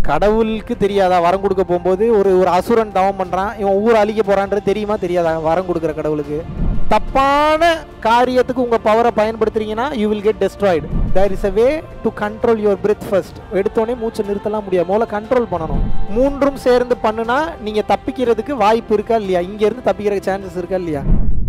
கடவுளுக்கு தெரியாதா வரம் கொடுக்க போகும்போது ஒரு ஒரு அசுரன் தவம் பண்ணுறான் இவன் ஊர் அழிக்க போகிறான்றது தெரியுமா தெரியாதா வரம் கொடுக்குற கடவுளுக்கு தப்பான காரியத்துக்கு உங்கள் பவரை பயன்படுத்துறீங்கன்னா you will get destroyed there is a way to control your breath first எடுத்தோடனே மூச்சை நிறுத்தலாம் முடியாது முதல்ல கண்ட்ரோல் பண்ணணும் மூன்றும் சேர்ந்து பண்ணுனா நீங்கள் தப்பிக்கிறதுக்கு வாய்ப்பு இருக்கா இல்லையா இங்கேருந்து தப்பிக்கிறதுக்கு சான்சஸ் இருக்கா இல்லையா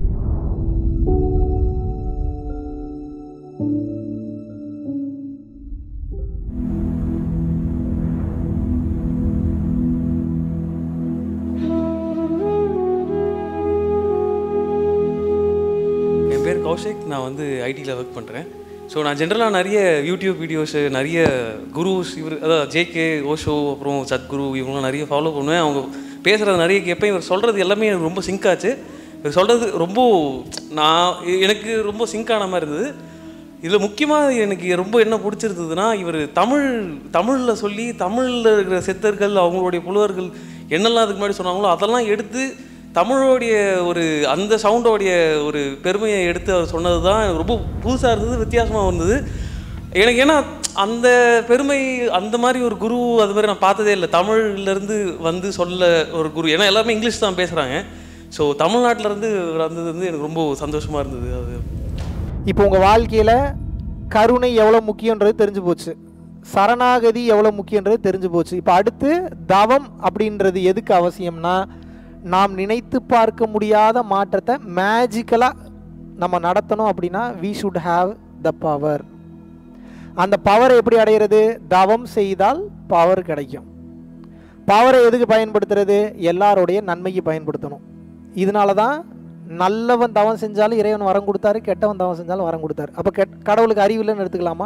என் பேர் கௌஷிக் நான் வந்து ஐடியில் ஒர்க் பண்ணுறேன் ஸோ நான் ஜென்ரலாக நிறைய யூடியூப் வீடியோஸு நிறைய குருஸ் இவர் அதாவது ஜேகே ஓஷோ அப்புறம் சத்குரு இவங்களாம் நிறைய ஃபாலோ பண்ணுவேன் அவங்க பேசுகிறது நிறைய கேட்பேன் இவர் சொல்கிறது எல்லாமே எனக்கு ரொம்ப சிங்க் ஆச்சு இவர் சொல்கிறது ரொம்ப நான் எனக்கு ரொம்ப சிங்க் ஆன மாதிரி இருந்தது இதில் முக்கியமாக எனக்கு ரொம்ப என்ன பிடிச்சிருந்ததுன்னா இவர் தமிழ் தமிழில் சொல்லி தமிழில் இருக்கிற சித்தர்கள் அவங்களுடைய புலவர்கள் என்னெல்லாம் அதுக்கு முன்னாடி சொன்னாங்களோ அதெல்லாம் எடுத்து தமிழோடைய ஒரு அந்த சவுண்டோடைய ஒரு பெருமையை எடுத்து அவர் சொன்னது தான் எனக்கு ரொம்ப புதுசாக இருந்தது வித்தியாசமாக இருந்தது எனக்கு ஏன்னா அந்த பெருமை அந்த மாதிரி ஒரு குரு அது மாதிரி நான் பார்த்ததே இல்லை தமிழ்லேருந்து வந்து சொல்ல ஒரு குரு ஏன்னா எல்லாருமே இங்கிலீஷ் தான் பேசுகிறாங்க ஸோ தமிழ்நாட்டிலேருந்து வந்தது வந்து எனக்கு ரொம்ப சந்தோஷமாக இருந்தது அது இப்போ உங்கள் வாழ்க்கையில் கருணை எவ்வளோ முக்கியன்றது தெரிஞ்சு போச்சு சரணாகதி எவ்வளோ முக்கியன்றது தெரிஞ்சு போச்சு இப்போ அடுத்து தவம் அப்படின்றது எதுக்கு அவசியம்னா நாம் நினைத்து பார்க்க முடியாத மாற்றத்தை மேஜிக்கலாக நம்ம நடத்தணும் அப்படின்னா we should have the power அந்த பவரை எப்படி அடையிறது தவம் செய்தால் பவர் கிடைக்கும் பவரை எதுக்கு பயன்படுத்துறது எல்லாருடைய நன்மைக்கு பயன்படுத்தணும் இதனால தான் நல்லவன் தவம் செஞ்சாலும் இறைவன் வரம் கொடுத்தாரு கெட்டவன் தவம் செஞ்சாலும் வரம் கொடுத்தாரு அப்போ கெட் கடவுளுக்கு அறிவு இல்லைன்னு எடுத்துக்கலாமா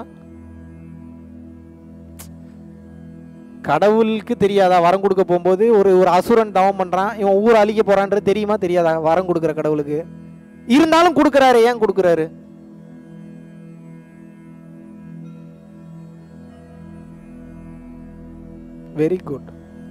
கடவுளுக்கு தெரியாதா வரம் கொடுக்க போகும்போது ஒரு ஒரு அசுரன் தவம் பண்ணுறான் இவன் ஊர் அழிக்க போகிறான்றது தெரியுமா தெரியாதா வரம் கொடுக்குற கடவுளுக்கு இருந்தாலும் கொடுக்குறாரு ஏன் கொடுக்குறாரு வெரி குட்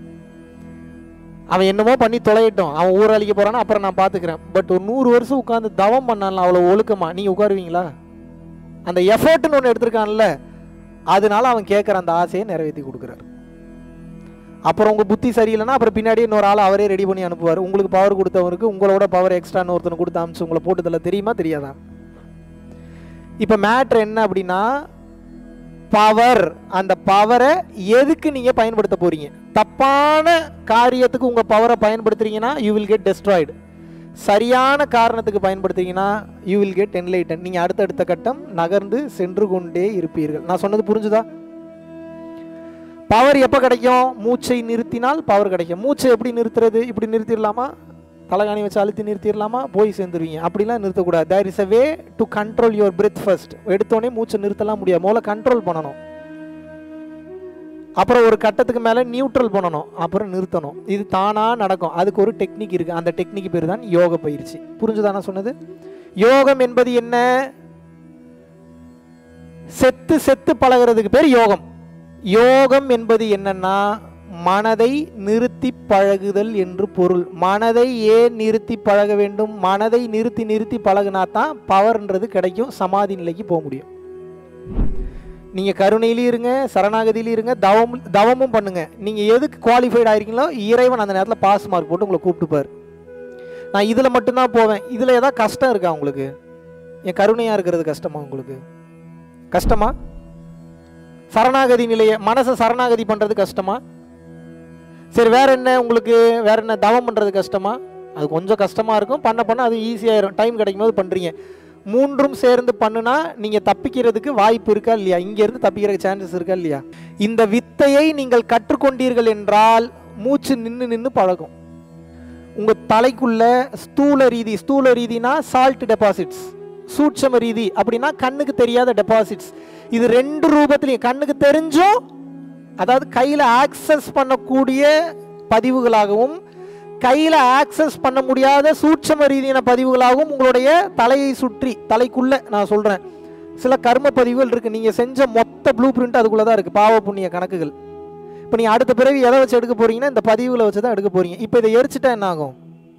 அவன் என்னமோ பண்ணி தொலையட்டும் அவன் ஊர் அழிக்க போறானா அப்புறம் நான் பார்த்துக்கிறேன் பட் ஒரு நூறு வருஷம் உட்காந்து தவம் பண்ணான்ல அவ்வளோ ஒழுக்கமா நீங்க உட்காருவீங்களா அந்த எஃபர்ட்னு ஒன்று எடுத்திருக்கான்ல அதனால அவன் கேட்குற அந்த ஆசையை நிறைவேற்றி கொடுக்குறாரு அப்புறம் உங்க புத்தி சரியில்லைன்னா அப்புறம் பின்னாடி இன்னொரு ஆள் அவரே ரெடி பண்ணி அனுப்புவார் உங்களுக்கு பவர் கொடுத்தவருக்கு உங்களோட பவர் எக்ஸ்ட்ரான்னு ஒருத்தனை கொடுத்து அமிச்சு உங்களை போட்டதில்ல தெரியுமா தெரியாதா இப்போ மேட்ரு என்ன அப்படின்னா பவர் அந்த பவரை எதுக்கு நீங்க பயன்படுத்த போறீங்க தப்பான காரியத்துக்கு உங்க பவரை பயன்படுத்துறீங்கன்னா யூ வில் கெட் டெஸ்ட்ராய்டு சரியான காரணத்துக்கு பயன்படுத்துறீங்கன்னா யூ வில் கெட் என்லைட்டன் நீங்க அடுத்தடுத்த கட்டம் நகர்ந்து சென்று கொண்டே இருப்பீர்கள் நான் சொன்னது புரிஞ்சுதா பவர் எப்போ கிடைக்கும் மூச்சை நிறுத்தினால் பவர் கிடைக்கும் மூச்சை எப்படி நிறுத்துறது இப்படி நிறுத்திடலாமா தலைகாணி வச்சு அழுத்தி நிறுத்திடலாமா போய் சேர்ந்துருவீங்க அப்படிலாம் நிறுத்தக்கூடாது there is a way to control your breath first எடுத்தோடனே மூச்சை நிறுத்தலாம் முடியாது முதல்ல கண்ட்ரோல் பண்ணணும் அப்புறம் ஒரு கட்டத்துக்கு மேலே நியூட்ரல் பண்ணணும் அப்புறம் நிறுத்தணும் இது தானாக நடக்கும் அதுக்கு ஒரு டெக்னிக் இருக்குது அந்த டெக்னிக் பேர் தான் யோக பயிற்சி புரிஞ்சுதா நான் சொன்னது யோகம் என்பது என்ன செத்து செத்து பழகிறதுக்கு பேர் யோகம் யோகம் என்பது என்னன்னா மனதை நிறுத்தி பழகுதல் என்று பொருள் மனதை ஏன் நிறுத்தி பழக வேண்டும் மனதை நிறுத்தி நிறுத்தி பழகுனா தான் பவர்ன்றது கிடைக்கும் சமாதி நிலைக்கு போக முடியும் நீங்க கருணையிலையும் இருங்க சரணாகதியிலும் இருங்க தவம் தவமும் பண்ணுங்க நீங்க எதுக்கு குவாலிஃபைட் ஆயிருக்கீங்களோ இறைவன் அந்த நேரத்தில் பாஸ் மார்க் போட்டு உங்களை கூப்பிட்டுப்பார் நான் இதில் மட்டும்தான் போவேன் இதில் ஏதாவது கஷ்டம் இருக்கா உங்களுக்கு என் கருணையாக இருக்கிறது கஷ்டமா உங்களுக்கு கஷ்டமா சரணாகதி நிலையை மனசை சரணாகதி பண்ணுறது கஷ்டமா சரி வேற என்ன உங்களுக்கு வேற என்ன தவம் பண்ணுறது கஷ்டமா அது கொஞ்சம் கஷ்டமாக இருக்கும் பண்ண பண்ண அது ஈஸியாயிரும் டைம் கிடைக்கும் போது பண்ணுறீங்க மூன்றும் சேர்ந்து பண்ணுனா நீங்கள் தப்பிக்கிறதுக்கு வாய்ப்பு இருக்கா இல்லையா இங்கேருந்து தப்பிக்கிறதுக்கு சான்சஸ் இருக்கா இல்லையா இந்த வித்தையை நீங்கள் கற்றுக்கொண்டீர்கள் என்றால் மூச்சு நின்று நின்று பழகும் உங்கள் தலைக்குள்ள ஸ்தூல ரீதி ஸ்தூல ரீதினா சால்ட் டெபாசிட்ஸ் சூட்சம ரீதி அப்படின்னா கண்ணுக்கு தெரியாத டெபாசிட்ஸ் இது ரெண்டு ரூபத்திலையும் கண்ணுக்கு தெரிஞ்சும் அதாவது கையில் ஆக்சஸ் பண்ணக்கூடிய பதிவுகளாகவும் கையில் ஆக்சஸ் பண்ண முடியாத சூட்சம ரீதியான பதிவுகளாகவும் உங்களுடைய தலையை சுற்றி தலைக்குள்ள நான் சொல்கிறேன் சில கர்ம பதிவுகள் இருக்குது நீங்கள் செஞ்ச மொத்த ப்ளூ பிரிண்ட் அதுக்குள்ளே தான் இருக்குது பாவ புண்ணிய கணக்குகள் இப்போ நீங்கள் அடுத்த பிறவி எதை வச்சு எடுக்க போறீங்கன்னா இந்த பதிவுகளை வச்சு தான் எடுக்க போறீங்க இப்போ இதை எரிச்சிட்டா என்ன ஆகும்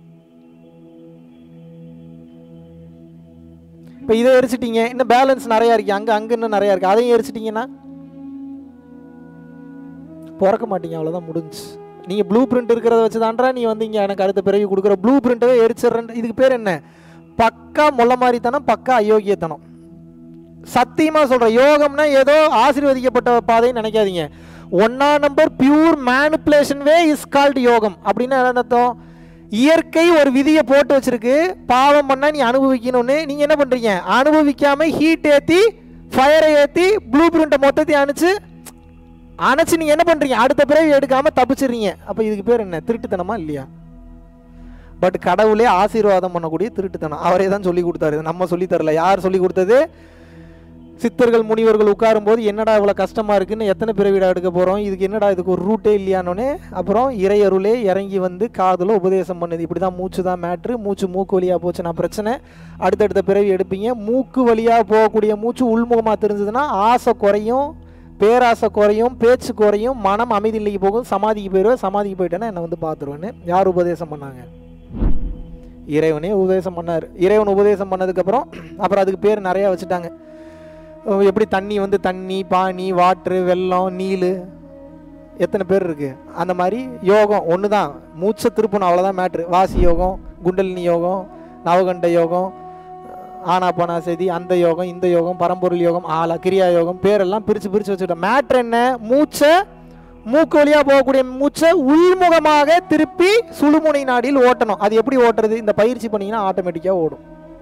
இப்போ இதை எரிச்சிட்டீங்க இன்னும் பேலன்ஸ் நிறையா இருக்கு அங்கே அங்கே இன்னும் நிறையா இருக்கு அதையும் எரிச்சிட்டிங்கன்னா பிறக்க மாட்டீங்க அவ்வளோதான் முடிஞ்சு நீங்கள் ப்ளூ பிரிண்ட் இருக்கிறத வச்சு தான்றா நீ வந்து இங்கே எனக்கு அடுத்த பிறவி கொடுக்குற ப்ளூ பிரிண்ட்டவே எரிச்சிடுறேன் இதுக்கு பேர் என்ன பக்கா முள்ள மாதிரித்தனம் பக்கா அயோக்கியத்தனம் சத்தியமா சொல்றேன் யோகம்னா ஏதோ ஆசீர்வதிக்கப்பட்ட பாதைன்னு நினைக்காதீங்க ஒன்னா number pure manipulation way is called யோகம் அப்படின்னு என்ன அர்த்தம் இயற்கை ஒரு விதியை போட்டு வச்சிருக்கு பாவம் பண்ணா நீ அனுபவிக்கணும்னு நீங்க என்ன பண்றீங்க அனுபவிக்காம ஹீட் ஏத்தி ஃபயரை ஏத்தி ப்ளூ பிரிண்ட்டை மொத்தத்தையும் அணைச்சு அணைச்சு நீங்க என்ன பண்றீங்க அடுத்த பிறவி எடுக்காம தப்பிச்சிடுறீங்க அப்ப இதுக்கு பேர் என்ன திருட்டுத்தனமா இல்லையா பட் கடவுளே ஆசீர்வாதம் பண்ணக்கூடிய திருட்டுத்தனம் அவரே தான் சொல்லி கொடுத்தாரு இது நம்ம சொல்லி தரல யார் சொல்லி கொடுத்தது சித்தர்கள் முனிவர்கள் உட்காரும்போது என்னடா இவ்வளோ கஷ்டமா இருக்குன்னு எத்தனை பிறவிடா எடுக்க போகிறோம் இதுக்கு என்னடா இதுக்கு ஒரு ரூட்டே இல்லையானோனே அப்புறம் இறையருளே இறங்கி வந்து காதில் உபதேசம் பண்ணுது இப்படி தான் மூச்சு தான் மேட்ரு மூச்சு மூக்கு வழியாக போச்சுன்னா பிரச்சனை அடுத்தடுத்த பிறவி எடுப்பீங்க மூக்கு வழியாக போகக்கூடிய மூச்சு உள்முகமாக தெரிஞ்சதுன்னா ஆசை குறையும் பேராசை குறையும் பேச்சு குறையும் மனம் அமைதி நிலைக்கு போகும் சமாதிக்கு போயிடுவேன் சமாதிக்கு போயிட்டேன்னா என்னை வந்து பார்த்துருவேன்னு யார் உபதேசம் பண்ணாங்க இறைவனே உபதேசம் பண்ணார் இறைவன் உபதேசம் பண்ணதுக்கப்புறம் அப்புறம் அதுக்கு பேர் நிறையா வச்சுட்டாங்க அஹ் எப்படி தண்ணி வந்து தண்ணி பானி வாட்ரு வெள்ளம் நீல் எத்தனை பேர் இருக்கு அந்த மாதிரி யோகம் ஒன்று தான் மூச்சை திருப்பணும் அவ்வளோதான் மேட்ரு வாசி யோகம் குண்டலினி யோகம் நவகண்ட யோகம் ஆனாபானா செய்தி அந்த யோகம் இந்த யோகம் பரம்பொருள் யோகம் ஆலா கிரியா யோகம் பேரெல்லாம் பிரித்து பிரித்து வச்சுக்கிட்டோம் மேட்ரு என்ன மூச்சை மூக்கு வழியாக போகக்கூடிய மூச்சை உள்முகமாக திருப்பி சுழுமுனை நாடியில் ஓட்டணும் அது எப்படி ஓட்டுறது இந்த பயிற்சி பண்ணீங்கன்னா ஆட்டோமேட்டிக்காக ஓடும்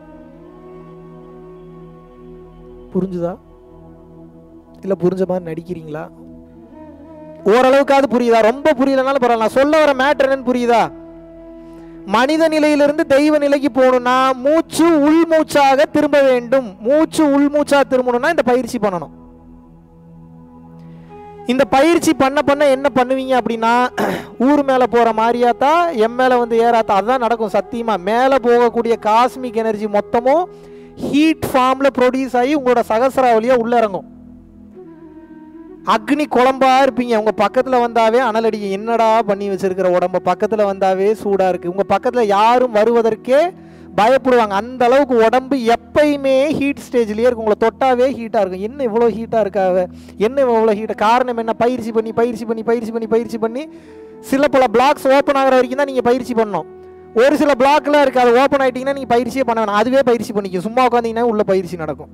புரிஞ்சுதா இல்லை புரிஞ்ச மாதிரி நடிக்கிறீங்களா ஓரளவுக்காவது புரியுதா ரொம்ப புரியலனாலும் பரவாயில்ல நான் சொல்ல வர மேட்டர் என்னன்னு புரியுதா மனித நிலையிலிருந்து தெய்வ நிலைக்கு போகணும்னா மூச்சு உள் மூச்சாக திரும்ப வேண்டும் மூச்சு உள் மூச்சா திரும்பணும்னா இந்த பயிற்சி பண்ணணும் இந்த பயிற்சி பண்ண பண்ண என்ன பண்ணுவீங்க அப்படின்னா ஊர் மேலே போகிற மாதிரியாத்தா எம் மேலே வந்து ஏறாத்தா அதுதான் நடக்கும் சத்தியமாக மேலே போகக்கூடிய காஸ்மிக் எனர்ஜி மொத்தமும் ஹீட் ஃபார்மில் ப்ரொடியூஸ் ஆகி உங்களோட சகசராவலியாக உள்ளே இறங்கும் அக்னி குழம்பா இருப்பீங்க உங்க பக்கத்துல வந்தாவே அனல் அடிக்கும் என்னடா பண்ணி வச்சிருக்கிற உடம்ப பக்கத்துல வந்தாவே சூடா இருக்கு உங்க பக்கத்துல யாரும் வருவதற்கே பயப்படுவாங்க அந்த அளவுக்கு உடம்பு எப்பயுமே ஹீட் ஸ்டேஜ்லயே இருக்கும் உங்களை தொட்டாவே ஹீட்டா இருக்கும் என்ன இவ்வளோ ஹீட்டா இருக்காவ என்ன இவ்வளோ ஹீட்டா காரணம் என்ன பயிற்சி பண்ணி பயிற்சி பண்ணி பயிற்சி பண்ணி பயிற்சி பண்ணி சில பல பிளாக்ஸ் ஓப்பன் ஆகிற வரைக்கும் தான் நீங்க பயிற்சி பண்ணணும் ஒரு சில பிளாக்லாம் இருக்கு அது ஓப்பன் ஆயிட்டீங்கன்னா நீங்க பயிற்சியே பண்ண வேணாம் அதுவே பயிற்சி பண்ணிக்கும் சும்மா உட்காந்தீங்கன்னா உள்ள பயிற்சி நடக்கும்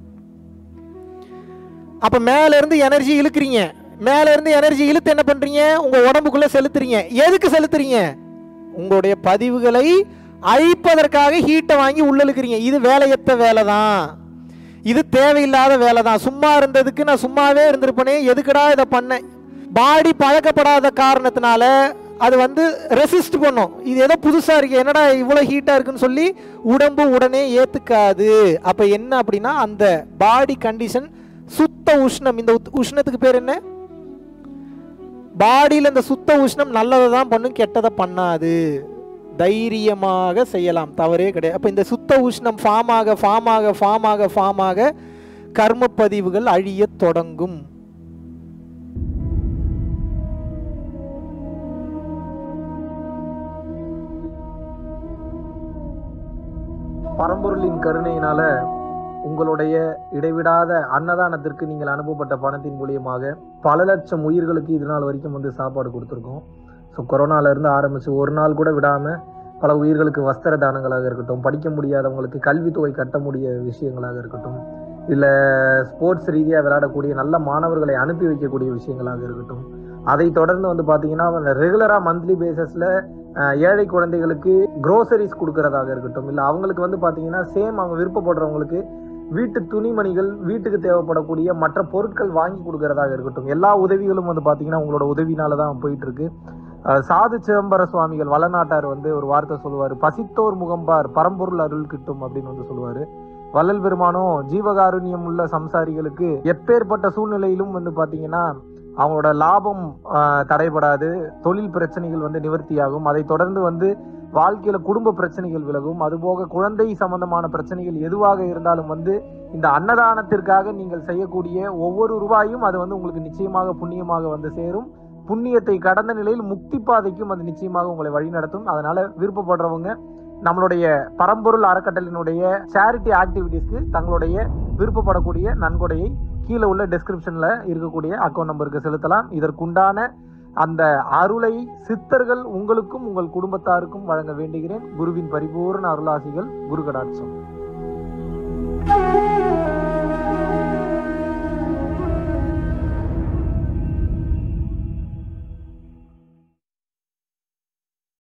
அப்ப மேல இருந்து எனர்ஜி இழுக்கிறீங்க மேல இருந்து எனர்ஜி இழுத்து என்ன பண்றீங்க உங்க உடம்புக்குள்ள செலுத்துறீங்க எதுக்கு செலுத்துறீங்க உங்களுடைய பதிவுகளை அழிப்பதற்காக ஹீட்டை வாங்கி உள்ள இழுக்கிறீங்க இது வேலையத்த வேலை தான் இது தேவையில்லாத வேலை தான் சும்மா இருந்ததுக்கு நான் சும்மாவே இருந்திருப்பேனே எதுக்குடா இதை பண்ணேன் பாடி பழக்கப்படாத காரணத்தினால அது வந்து ரெசிஸ்ட் பண்ணும் இது ஏதோ புதுசாக இருக்கு என்னடா இவ்வளோ ஹீட்டாக இருக்குன்னு சொல்லி உடம்பு உடனே ஏற்றுக்காது அப்போ என்ன அப்படின்னா அந்த பாடி கண்டிஷன் சுத்த உஷ்ணம் இந்த உத்- உஷ்ணத்துக்கு பேர் என்ன பாடியில் இந்த சுத்த உஷ்ணம் நல்லதை தான் பண்ணும் கெட்டதை பண்ணாது தைரியமாக செய்யலாம் தவறே கிடையாது அப்போ இந்த சுத்த உஷ்ணம் ஃபார்ம் ஆக ஃபார்ம் ஆக ஃபார்ம் ஆக ஃபார்ம் ஆக கர்ம பதிவுகள் அழியத் தொடங்கும் பரம்பொருளின் கருணையினால உங்களுடைய இடைவிடாத அன்னதானத்திற்கு நீங்கள் அனுப்பப்பட்ட பணத்தின் மூலியமாக பல லட்சம் உயிர்களுக்கு இது நாள் வரைக்கும் வந்து சாப்பாடு கொடுத்துருக்கோம் ஸோ கொரோனால இருந்து ஆரம்பிச்சு ஒரு நாள் கூட விடாம பல உயிர்களுக்கு வஸ்திர தானங்களாக இருக்கட்டும் படிக்க முடியாதவங்களுக்கு கல்வித்தொகை கட்ட முடிய விஷயங்களாக இருக்கட்டும் இல்லை ஸ்போர்ட்ஸ் ரீதியாக விளையாடக்கூடிய நல்ல மாணவர்களை அனுப்பி வைக்கக்கூடிய விஷயங்களாக இருக்கட்டும் அதை தொடர்ந்து வந்து பார்த்தீங்கன்னா ரெகுலராக மந்த்லி பேசிஸில் ஏழை குழந்தைகளுக்கு க்ரோசரிஸ் கொடுக்கறதாக இருக்கட்டும் இல்லை அவங்களுக்கு வந்து பார்த்தீங்கன்னா சேம் அவங்க விருப்பப்படுறவங்களுக்கு வீட்டு துணிமணிகள் வீட்டுக்கு தேவைப்படக்கூடிய மற்ற பொருட்கள் வாங்கி கொடுக்கறதாக இருக்கட்டும் எல்லா உதவிகளும் வந்து பார்த்தீங்கன்னா உங்களோட உதவினால தான் போயிட்டு இருக்கு அஹ் சாது சிதம்பர சுவாமிகள் வளநாட்டார் வந்து ஒரு வார்த்தை சொல்லுவார் பசித்தோர் முகம்பார் பரம்பொருள் அருள் கிட்டும் அப்படின்னு வந்து சொல்லுவாரு வள்ளல் பெருமானும் ஜீவகாருண்யம் உள்ள சம்சாரிகளுக்கு எப்பேற்பட்ட சூழ்நிலையிலும் வந்து பாத்தீங்கன்னா அவங்களோட லாபம் ஆஹ், தடைபடாது தொழில் பிரச்சனைகள் வந்து நிவர்த்தியாகும் அதை தொடர்ந்து வந்து வாழ்க்கையில குடும்ப பிரச்சனைகள் விலகும் அதுபோக குழந்தை சம்பந்தமான பிரச்சனைகள் எதுவாக இருந்தாலும் வந்து இந்த அன்னதானத்திற்காக நீங்கள் செய்யக்கூடிய ஒவ்வொரு ரூபாயும் அது வந்து உங்களுக்கு நிச்சயமாக புண்ணியமாக வந்து சேரும் புண்ணியத்தை கடந்த நிலையில் முக்தி பாதைக்கும் அது நிச்சயமாக உங்களை வழிநடத்தும் அதனால விருப்பப்படுறவங்க நம்மளுடைய பரம்பொருள் அறக்கட்டளையினுடைய சேரிட்டி ஆக்டிவிட்டீஸ்க்கு தங்களுடைய விருப்பப்படக்கூடிய நன்கொடையை கீழே உள்ள டெஸ்கிரிப்ஷன்ல இருக்கக்கூடிய அக்கௌண்ட் நம்பருக்கு செலுத்தலாம் இதற்குண்டான அந்த அருளை சித்தர்கள் உங்களுக்கும் உங்கள் குடும்பத்தாருக்கும் வழங்க வேண்டுகிறேன் குருவின் பரிபூர்ண அருளாசிகள் குரு கடாட்சம்